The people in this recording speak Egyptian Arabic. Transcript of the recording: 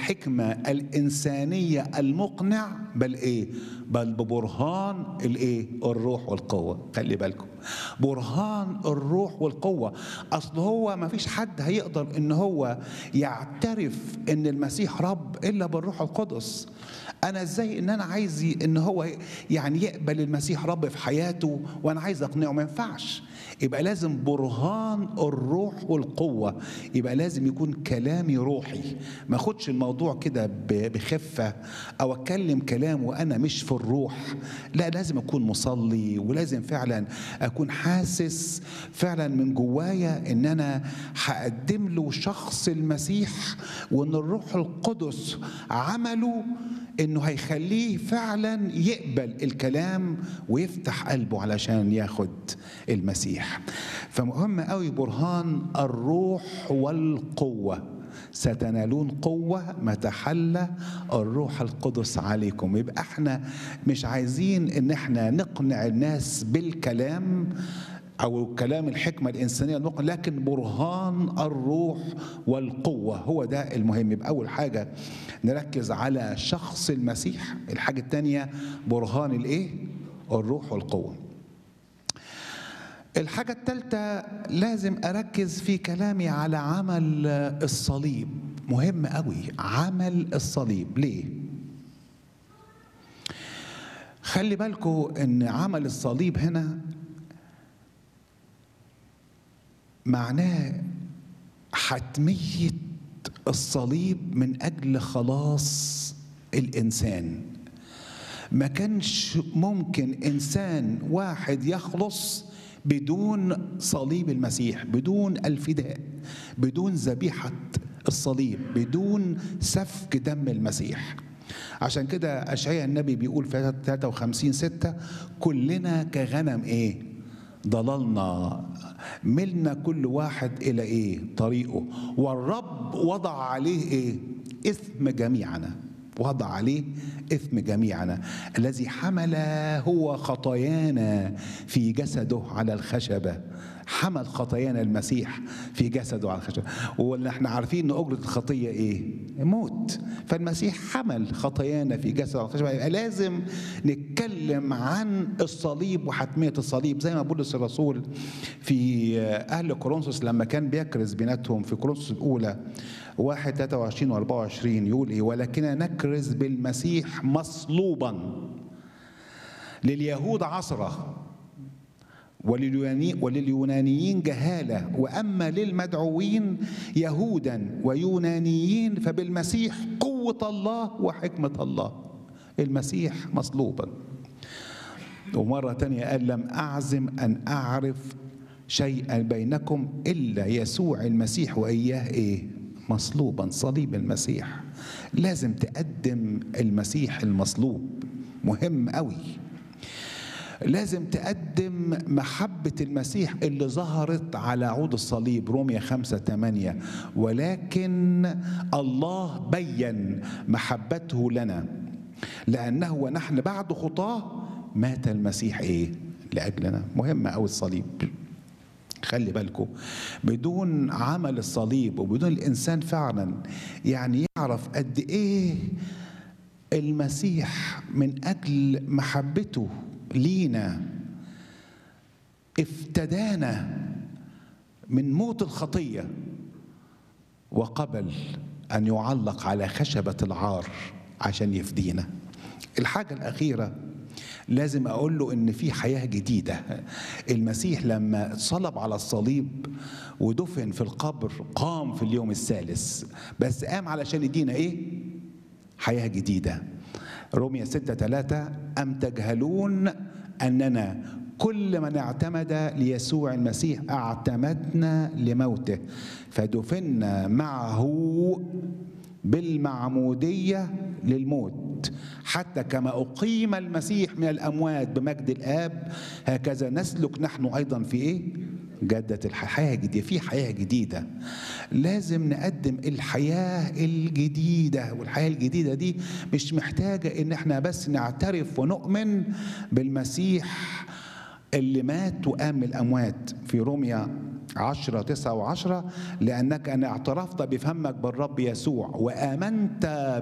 بالحكمة الإنسانية المقنع بل إيه بل ببرهان الإيه الروح والقوة خلي بالكم برهان الروح والقوة أصل هو ما فيش حد هيقدر إن هو يعترف إن المسيح رب إلا بالروح القدس انا ازاي ان انا عايز ان هو يعني يقبل المسيح رب في حياته وانا عايز اقنعه ما ينفعش يبقى لازم برهان الروح والقوة يبقى لازم يكون كلامي روحي ما اخدش الموضوع كده بخفة او اتكلم كلام وانا مش في الروح لا لازم اكون مصلي ولازم فعلا اكون حاسس فعلا من جوايا ان انا هقدم له شخص المسيح وان الروح القدس عمله انه هيخليه فعلا يقبل الكلام ويفتح قلبه علشان ياخد المسيح فمهم قوي برهان الروح والقوه ستنالون قوة ما تحلى الروح القدس عليكم يبقى احنا مش عايزين ان احنا نقنع الناس بالكلام او كلام الحكمه الانسانيه المقنع لكن برهان الروح والقوه هو ده المهم يبقى اول حاجه نركز على شخص المسيح الحاجه الثانيه برهان الايه الروح والقوه الحاجة الثالثة لازم أركز في كلامي على عمل الصليب مهم قوي عمل الصليب ليه؟ خلي بالكم ان عمل الصليب هنا معناه حتمية الصليب من أجل خلاص الإنسان ما كانش ممكن إنسان واحد يخلص بدون صليب المسيح بدون الفداء بدون ذبيحة الصليب بدون سفك دم المسيح عشان كده أشعياء النبي بيقول في 53 ستة كلنا كغنم إيه ضللنا ملنا كل واحد الى ايه طريقه والرب وضع عليه ايه اثم جميعنا وضع عليه اثم جميعنا الذي حمل هو خطايانا في جسده على الخشبه حمل خطايانا المسيح في جسده على الخشبه واللي احنا عارفين ان اجره الخطيه ايه موت فالمسيح حمل خطايانا في جسده على الخشبه يبقى لازم نتكلم عن الصليب وحتميه الصليب زي ما بولس الرسول في اهل كورنثوس لما كان بيكرز بيناتهم في كورنثوس الاولى 1 23 و 24 يقول ايه ولكننا نكرز بالمسيح مصلوبا لليهود عصره ولليونانيين جهالة وأما للمدعوين يهودا ويونانيين فبالمسيح قوة الله وحكمة الله المسيح مصلوبا ومرة تانية قال لم أعزم أن أعرف شيئا بينكم إلا يسوع المسيح وإياه إيه مصلوبا صليب المسيح لازم تقدم المسيح المصلوب مهم قوي لازم تقدم محبة المسيح اللي ظهرت على عود الصليب رومية خمسة ثمانية ولكن الله بين محبته لنا لأنه ونحن بعد خطاه مات المسيح إيه لأجلنا مهمة أوي الصليب خلي بالكم بدون عمل الصليب وبدون الإنسان فعلا يعني يعرف قد إيه المسيح من أجل محبته لينا افتدانا من موت الخطيه وقبل ان يعلق على خشبه العار عشان يفدينا الحاجه الاخيره لازم اقول له ان في حياه جديده المسيح لما صلب على الصليب ودفن في القبر قام في اليوم الثالث بس قام علشان يدينا ايه حياه جديده رومية ستة ثلاثة أم تجهلون أننا كل من اعتمد ليسوع المسيح اعتمدنا لموته فدفنا معه بالمعمودية للموت حتى كما أقيم المسيح من الأموات بمجد الآب هكذا نسلك نحن أيضا في إيه؟ جدة الحياة جديدة في حياة جديدة لازم نقدم الحياة الجديدة والحياة الجديدة دي مش محتاجة ان احنا بس نعترف ونؤمن بالمسيح اللي مات وقام من الأموات في روميا عشرة تسعة وعشرة لأنك أن اعترفت بفمك بالرب يسوع وآمنت